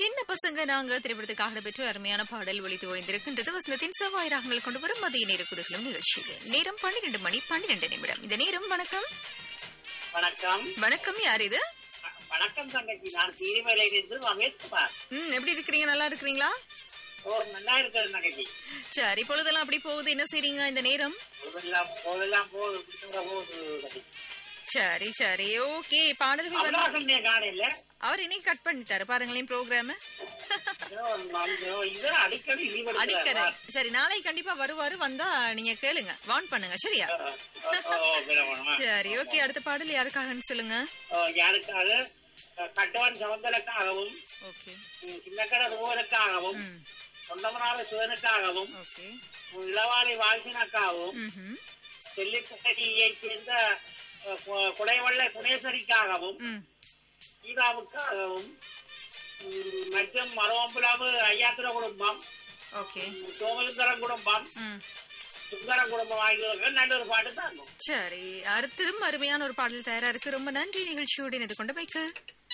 சின்ன பசங்க நாங்க திரைப்படத்துக்காக பெற்று அருமையான பாடல் ஒலித்து ஓய்ந்திருக்கின்றது வசந்தத்தின் செவ்வாய் ராகங்கள் கொண்டு வரும் மதிய நேர குதகலும் நிகழ்ச்சியில் நேரம் பன்னிரண்டு மணி பன்னிரண்டு நிமிடம் இந்த நேரம் வணக்கம் வணக்கம் வணக்கம் யார் இது வ- வணக்கம் தங்கச்சி நான் தீரிமலையிலிருந்து ரமேஷ் குமார் ம் எப்படி இருக்கிறீங்க நல்லா இருக்கிறீங்களா ஒரு நல்லா இருக்கிறது தங்கச்சி சரி பொழுதெல்லாம் அப்படி போகுது என்ன செய்றீங்க இந்த நேரம் போதெல்லாம் போதெல்லாம் போகுது பிடிச்சவங்க போகுது தங்கச்சி. சரி சரி ஓகே பாடல்கள் வந்து அவராசன்னே காணையில அவர் இன்னைக்கு கட் பண்ணிட்டாரு பாருங்களேன் ப்ரோக்ராம் இவர் அடிக்கடி லீவ் அடிக்கற சரி நாளை கண்டிப்பா வருவாரு வந்தா நீங்க கேளுங்க வான் பண்ணுங்க சரியா சரி ஓகே அடுத்த பாடல் யாருக்காகன்னு சொல்லுங்க யாருக்காக அஹ், கட்டவன் சவந்தலுக்காகவும் ஓகே உம், சின்னக்கட ருவனுக்காகவும் ம் சொந்தமனாத சுதனுக்காகவும் ஓகே இளவாளி வாழ்த்தினக்காகவும் ம்ஹும். செல்லிக்குட்டடியை சேர்ந்த அஹ், கு- குடைவள்ள குணேஸ்வரிக்காகவும் ம் கீதாவுக்காகவும் உம், மற்றும் மரவம்புலாவு ஐயாத்திர குடும்பம் ஓகே உம், சோமசுந்தரம் குடும்பம் ம் சுந்தரம் குடும்பம் ஆகியோர்கள் நல்ல ஒரு பாட்டு தான் சரி அடுத்ததும் அருமையான ஒரு பாடல் தயாரா இருக்கு ரொம்ப நன்றி நிகழ்ச்சியோடு இது கொண்டு வைக்க